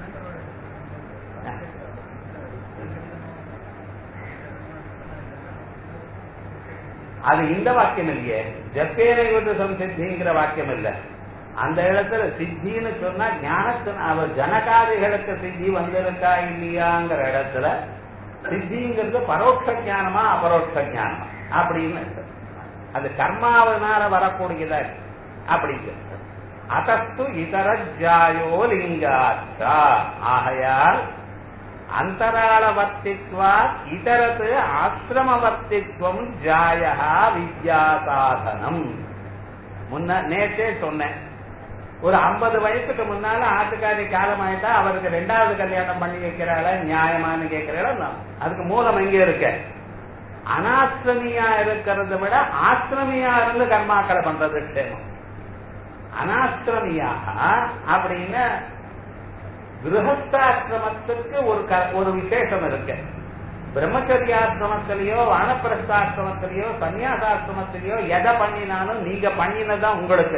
அது இந்த வாக்கியம் இல்லையே ஜப்பேனை விட்டு சம்சித்திங்கிற வாக்கியம் இல்ல அந்த இடத்துல சித்தின்னு சொன்னா ஞானத்தின் அவர் ஜனகாதிகளுக்கு சித்தி வந்திருக்கா இல்லையாங்கிற இடத்துல சித்திங்கிறது பரோட்ச ஞானமா அபரோட்ச ஞானமா அப்படின்னு இருக்கு. அது கர்மாவனால வரக்கூடியதா இருக்கு. அப்படிங்கிறது அதஸ்து இதர ஜாயோ லிங்காச்சா ஆகையால் அந்தராளவர்த்தித்வா இதரத்து ஆசிரமவர்த்தித்வம் ஜாயா வித்யாசாதனம் முன்ன நேற்றே சொன்னேன் ஒரு ஐம்பது வயசுக்கு முன்னால ஆட்டுக்காரி காலமாயிட்டா அவருக்கு ரெண்டாவது கல்யாணம் பண்ணி வைக்கிறாள நியாயமானு கேட்கிறாள அதுக்கு மூலம் எங்க இருக்க அனாசிரமியா இருக்கிறத விட ஆசிரமியா இருந்து கர்மாக்களை பண்றது க்ஷேமம் அனாசிரமியாக அப்படின்னு கிரகஸ்தாசிரமத்துக்கு ஒரு க- ஒரு விசேஷம் இருக்கு பிரம்மச்சரியாசிரமத்திலேயோ வானப்பிரஸ்தாசிரமத்திலேயோ சன்னியாசாசிரமத்திலேயோ எதை பண்ணினாலும் நீங்க பண்ணினதான் உங்களுக்கு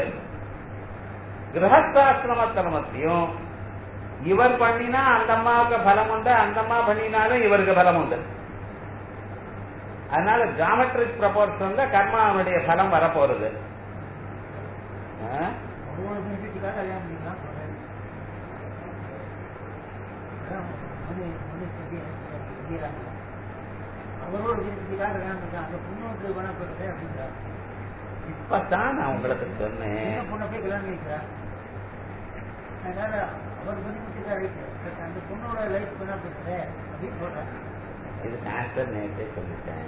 கிரகஸ்தாசிரமத்திரமத்தையும் இவர் பண்ணினா அந்த அம்மாவுக்கு பலம் உண்டு அந்த அம்மா பண்ணினாலும் இவருக்கு பலம் உண்டு அதனால ஜாமெட்ரிக் ப்ரப்போர்ஷன்ல கர்மாவுடைய பலம் வரப்போறது ஆ? அவரோட பெனிஃபிட்டுக்காக கல்யாணம் பண்ணிக்கலாம் சொல்றேன் அதான் மணி மணி சொல்லி சொல்லிடுறாங்க அவரோட பெனிஃபிட்டுக்காக கல்யாணம் பண்ணிக்கலாம் அந்த பொண்ணு வேணா போயிட்டு அப்படிங்கிறார் இப்பதான் நான் உங்களுக்கு சொன்னேன் சின்ன பொண்ணை போய் கல்யாணம் பண்ணிக்கிறார் அதனால அவர் பெனிஃபிட்டுக்காக ரைட் பட் அந்த பொண்ணோட லைஃப் வேணா போயிட்டு அப்படின்னு சொல்றேன் இதுக்கு ஆன்சர் நேற்றே சொல்லிட்டேன்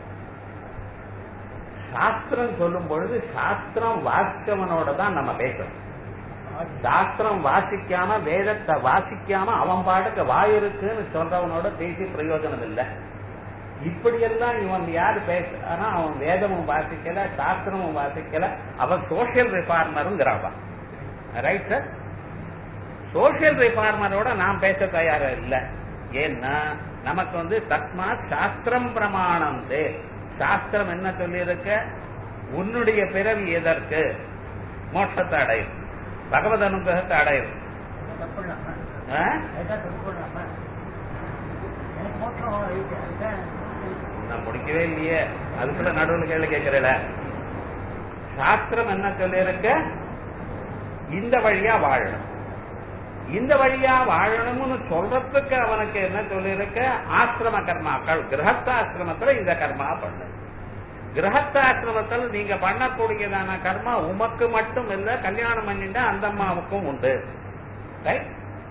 சாஸ்திரம் சொல்லும் பொழுது சாஸ்திரம் வாசிச்சவனோட தான் நம்ம பேசுறோம் சாஸ்திரம் வாசிக்காம வேதத்தை வாசிக்காம அவன் பாட்டுக்கு வாய் இருக்குன்னு சொல்றவனோட பேசி பிரயோஜனம் இல்லை இப்படியெல்லாம் இவன் யாரு பேசுறானா அவன் வேதமும் வாசிக்கல சாஸ்திரமும் வாசிக்கல அவன் சோசியல் ரிஃபார்மருங்கிறான் ரைட் சார் சோசியல் ரிஃபார்மரோட நாம் பேச தயாரா இல்லை ஏன்னா நமக்கு வந்து தஸ்மாத் சாஸ்திரம் பிரமாணம் சாஸ்திரம் என்ன சொல்லியிருக்க உன்னுடைய பிறவி எதற்கு மோட்சத்தை அடையும் பகவத் அனுகிரகத்தை அடையும் தப்பு இல்லாம ஆ? அதுதான் தப்பு இல்லாம எனக்கு மோட்சம் இருக்கு அதுதான் நான் முடிக்கவே இல்லையே அதுக்குள்ள நடுவில் கேள்வி கேட்கிறல சாஸ்திரம் என்ன சொல்லியிருக்க இந்த வழியா வாழணும் இந்த வழியா வாழணும்னு சொல்றதுக்கு அவனுக்கு என்ன சொல்லியிருக்க ஆசிரம கர்மாக்கள் கிரகஸ்தாசிரமத்துல இந்த கர்மா பண்ணு கிரகஸ்தாசிரமத்தில் நீங்க பண்ணக்கூடியதான கர்மா உமக்கு மட்டும் இல்ல கல்யாணம் பண்ணிட்டா அந்த அம்மாவுக்கும் உண்டு ரைட்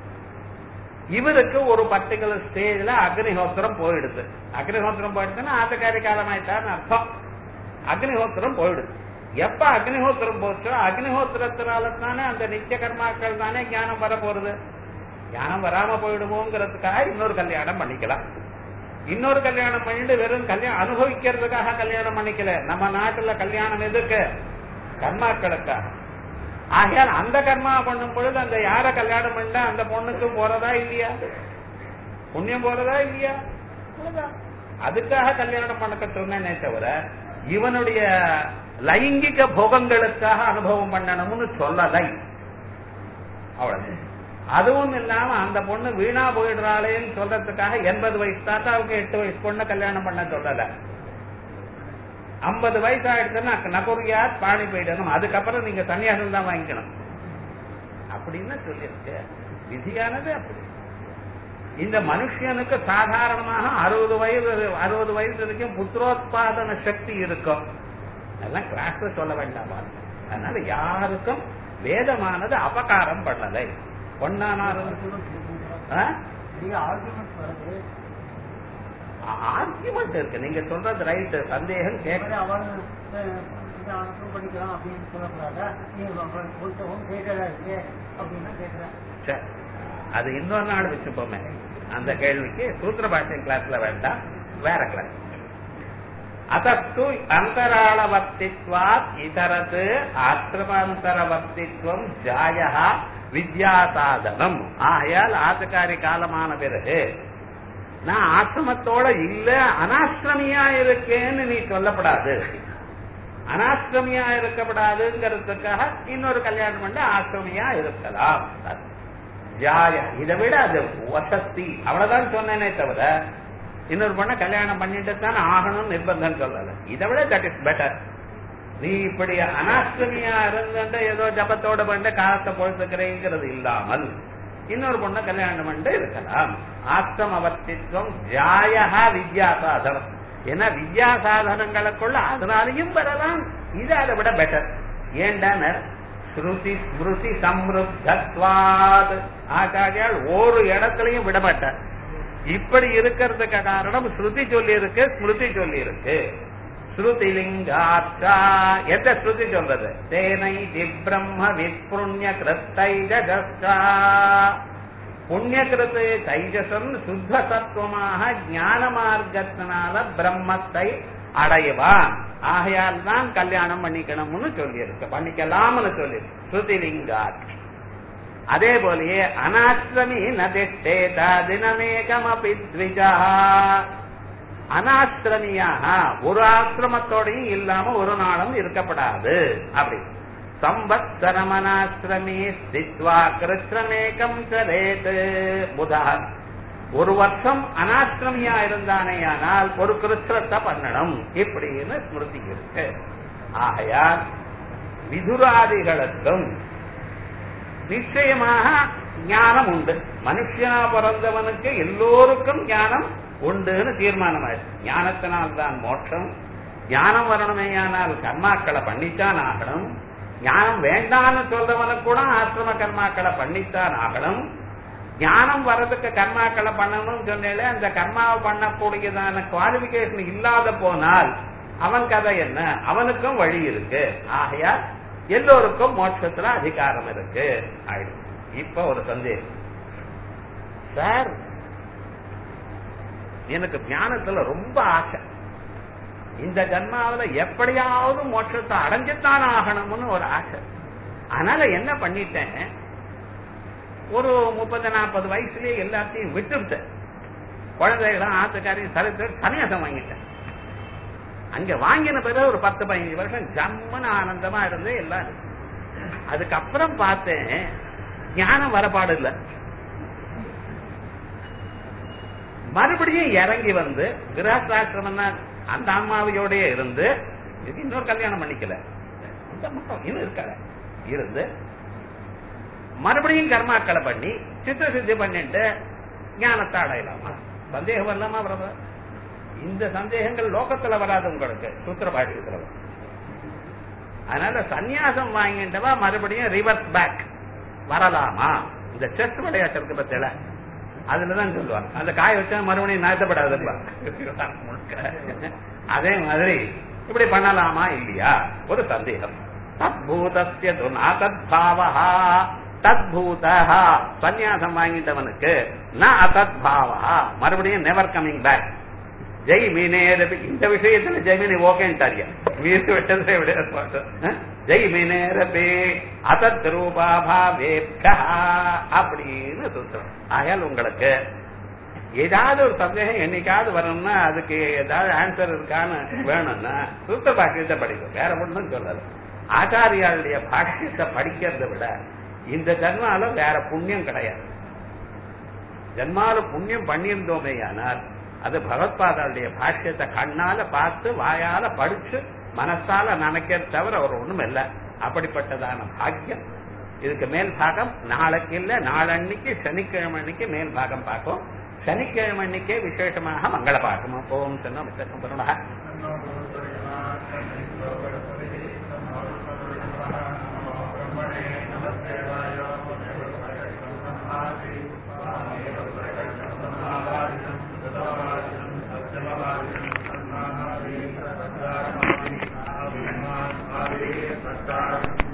இவருக்கு ஒரு பர்டிகுலர் ஸ்டேஜ்ல அக்னிஹோத்திரம் போயிடுது அக்னிஹோத்திரம் போயிடுச்சுன்னா ஆத்தக்காரி காலமாயிட்டான்னு அர்த்தம் அக்னிஹோத்திரம் போயிடுது எப்ப அக்னிஹோத்திரம் போச்சோ அக்னிஹோத்திரத்தினால தானே அந்த நித்திய கர்மாக்கள் தானே ஞானம் வர போறது ஞானம் வராம போயிடுமோங்கிறதுக்காக இன்னொரு கல்யாணம் பண்ணிக்கலாம் இன்னொரு கல்யாணம் பண்ணிட்டு வெறும் கல்யாணம் அனுபவிக்கிறதுக்காக கல்யாணம் பண்ணிக்கல நம்ம நாட்டுல கல்யாணம் எதுக்கு கர்மாக்களுக்காக ஆகையால் அந்த கர்மா பண்ணும் பொழுது அந்த யார கல்யாணம் பண்ணா அந்த பொண்ணுக்கும் போறதா இல்லையா புண்ணியம் போறதா இல்லையா அவ்வளவுதான். அதுக்காக கல்யாணம் பண்ணக்க சொன்னேனே தவிர இவனுடைய லைங்கிக போகங்களுக்காக அனுபவம் பண்ணணும்னு சொல்லலை அவ்வளவு அதுவும் இல்லாம அந்த பொண்ணு வீணா போயிடுறாளேன்னு சொல்றதுக்காக எண்பது வயசு தாத்தாவுக்கு எட்டு வயசு பொண்ணு கல்யாணம் பண்ண சொல்லல ஐம்பது வயசு ஆயிடுச்சுன்னா நகரியா பாணி போயிடணும் அதுக்கப்புறம் நீங்க சன்னியாசம் தான் வாங்கிக்கணும் அப்படின்னு சொல்லியிருக்கு விதியானது அப்படி இந்த மனுஷனுக்கு சாதாரணமாக அறுபது வயது அறுபது வயசு வரைக்கும் புத்திரோத்பாதன சக்தி இருக்கும் அதெல்லாம் கிளாஸ்ல சொல்ல வேண்டாமா அதனால யாருக்கும் வேதமானது அபகாரம் பண்ணலை பொன்னானாரும் நிறைய ஆர்குமெண்ட் வருது ஆர்குமெண்ட் இருக்கு நீங்க சொல்றது ரைட் சந்தேகம் கேட்க கேட்கற அவள் அனுப்பம் பண்ணிக்கலாம் அப்படின்னு சொல்லக்கூடாதா நீங்க கொடுத்தவும் கேட்டதா இருக்கு அப்படின்னு கேட்கிறேன் சரி. அது இன்னொரு நாள் வச்சுப்போமே அந்த கேள்விக்கு சூத்திர பாஷ்ய கிளாஸ்ல வேண்டாம் வேற கிளாஸ் அத்து அந்தராளவர்த்தித்வாத் இதரத் ஆசிரமாந்தரவர்த்தித்வம் ஜாயா வித்யாசாதனம் ஆகையால் ஆசகாரி காலமான பிறகு நான் ஆசிரமத்தோட இல்ல அனாசிரமியா இருக்கேன்னு நீ சொல்லப்படாது அனாசிரமியா இருக்கப்படாதுங்கிறதுக்காக இன்னொரு கல்யாணம் பண்ணி ஆசிரமியா இருக்கலாம் ஜாய இதை விட அது வசதி அவ்வளவுதான் சொன்னேனே தவிர இன்னொரு பொண்ணை கல்யாணம் பண்ணிட்டு தான் ஆகணும் நிர்பந்தம் சொல்லல இதை விட தட் இஸ் பெட்டர் நீ இப்படி அனாஷ்டமியா இருந்த ஏதோ ஜபத்தோட பண்ண காலத்தை பொழுதுக்கிறேங்கிறது இல்லாமல் இன்னொரு பொண்ணை கல்யாணம் பண்ணிட்டு இருக்கலாம் ஆசிரமவர்த்தித்வம் ஜாயகா வித்யா சாதனம் ஏன்னா வித்யா சாதனங்களுக்குள்ள அதனாலையும் வரலாம் இது அதை விட பெட்டர் ஏண்டான ஸ்ருதி ஸ்மிருதி சம்ருத்தத்வாத் ஆச்சாரியால் ஒரு இடத்துலயும் விடமாட்டார் இப்படி இருக்கிறதுக்கு காரணம் ஸ்ருதி சொல்லி இருக்கு ஸ்மிருதி சொல்லி இருக்கு ஸ்ருதிலிங்காச்சா எந்த ஸ்ருதி சொல்றது தேனை திப்ரம்ம விப்ருண்ய கிருத்தைஜஸ்டா புண்ணிய கிருத்து தைஜசம் சுத்த சத்துவமாக ஞான மார்க்கத்தினால பிரம்மத்தை அடைவான் ஆகையால் தான் கல்யாணம் பண்ணிக்கணும்னு சொல்லியிருக்கு பண்ணிக்கலாம்னு சொல்லியிருக்கு ஸ்ருதிலிங்காட் அதே போலயே அனாசிரமி நதிஷ்டேதா தினமேகமபி த்விஜா அனாசிரமியாக ஒரு ஆசிரமத்தோடையும் இல்லாம ஒரு நாளும் இருக்கப்படாது அப்படி சம்பத்சரமனாசிரமி ஸ்தித்வா கிருஷ்ணமேகம் சரேத் புதா ஒரு வருஷம் அனாசிரமியா இருந்தானே ஆனால் ஒரு கிருஷ்ணத்தை பண்ணணும் இப்படின்னு ஸ்மிருதி இருக்கு ஆகையால் விதுராதிகளுக்கும் நிச்சயமாக ஞானம் உண்டு மனுஷனா பிறந்தவனுக்கு எல்லோருக்கும் ஞானம் உண்டுன்னு தீர்மானமாயிருக்கு ஞானத்தினால்தான் மோட்சம் ஞானம் வரணுமேயானால் கர்மாக்களை பண்ணித்தான் ஆகணும் ஞானம் வேண்டாம்னு சொல்றவனுக்கு கூட ஆசிரம கர்மாக்களை பண்ணித்தான் ஆகணும் ஞானம் வர்றதுக்கு கர்மாக்களை பண்ணணும்னு சொன்னேன் அந்த கர்மாவை பண்ணக்கூடியதான குவாலிபிகேஷன் இல்லாத போனால் அவன் கதை என்ன அவனுக்கும் வழி இருக்கு ஆகையால் எல்லோருக்கும் மோட்சத்துல அதிகாரம் இருக்கு ஆயிடும் இப்ப ஒரு சந்தேகம் சார் எனக்கு ஞானத்துல ரொம்ப ஆசை இந்த ஜன்மாவில எப்படியாவது மோட்சத்தை அடைஞ்சுத்தான் ஆகணும்னு ஒரு ஆசை அதனால என்ன பண்ணிட்டேன் ஒரு முப்பது நாற்பது வயசுலயே எல்லாத்தையும் விட்டுவிட்டேன் குழந்தைகளும் ஆத்துக்காரையும் சரித்து சன்னியாசம் வாங்கிட்டேன் அங்க வாங்கின பிறகு ஒரு பத்து பதினஞ்சு வருஷம் ஜம்முன்னு ஆனந்தமா இருந்து எல்லாம் இருக்கு. அதுக்கப்புறம் பார்த்தேன் ஞானம் வரப்பாடு இல்லை மறுபடியும் இறங்கி வந்து கிரகஸ்தாசிரமம் அந்த அம்மாவையோடய இருந்து இது இன்னொரு கல்யாணம் பண்ணிக்கல இந்த அம்மா இன்னும் இருக்கால இருந்து மறுபடியும் கர்மாக்களை பண்ணி சித்த சித்தி பண்ணிட்டு ஞானத்தை அடையலாமா சந்தேகம் வரலாமா பிரதர் இந்த சந்தேகங்கள் லோகத்துல வராது உங்களுக்கு சூத்திரபாடியத்துல வரும். அதனால சந்நியாசம் வாங்கிட்டவா மறுபடியும் ரிவர்ஸ் பேக் வரலாமா இந்த செஸ் விளையாட்டு இருக்கு பத்தியில அதுலதான் சொல்லுவாங்க அந்த காய வச்சா மறுபடியும் நாயத்தப்படாது அதே மாதிரி இப்படி பண்ணலாமா இல்லையா ஒரு சந்தேகம் தத்பூதஸ்ய துனா தத்பாவா தத்பூதா சந்நியாசம் வாங்கிட்டவனுக்கு ந அசத்பாவா மறுபடியும் நெவர் கமிங் பேக் ஜெய் மீனேரபி இந்த விஷயத்துல ஜெய்மினி ஓகேன்ட்டாரியா வீட்டு விட்டதை விட அஹ்? ஜெய் மீனேரபி அசத் ரூபாபாவேப்கா அப்படின்னு சொல்றோம் ஆகையால் உங்களுக்கு ஏதாவது ஒரு சந்தேகம் என்னைக்காவது வரணும்னா அதுக்கு ஏதாவது ஆன்சர் இருக்கான்னு வேணும்னா சுத்த பாக்கியத்தை படிக்கும் வேற ஒண்ணும் சொல்லல ஆச்சாரியாளுடைய பாக்கியத்தை படிக்கிறதை விட இந்த ஜன்மால வேற புண்ணியம் கிடையாது ஜன்மால புண்ணியம் பண்ணியிருந்தோமே ஆனால் அது பகவத்பாதாளுடைய பாஷ்யத்தை கண்ணால பார்த்து வாயால படிச்சு மனசால நினைக்கிறது தவிர ஒரு ஒண்ணும் இல்லை அப்படிப்பட்டதான பாக்கியம் இதுக்கு மேல் பாகம் நாளைக்கு இல்ல நாளன்னைக்கு சனிக்கிழமை அன்னைக்கு மேல் பாகம் பார்க்கும் சனிக்கிழமை அன்னைக்கே விசேஷமாக மங்கள பாகம் ஓம் சொன்ன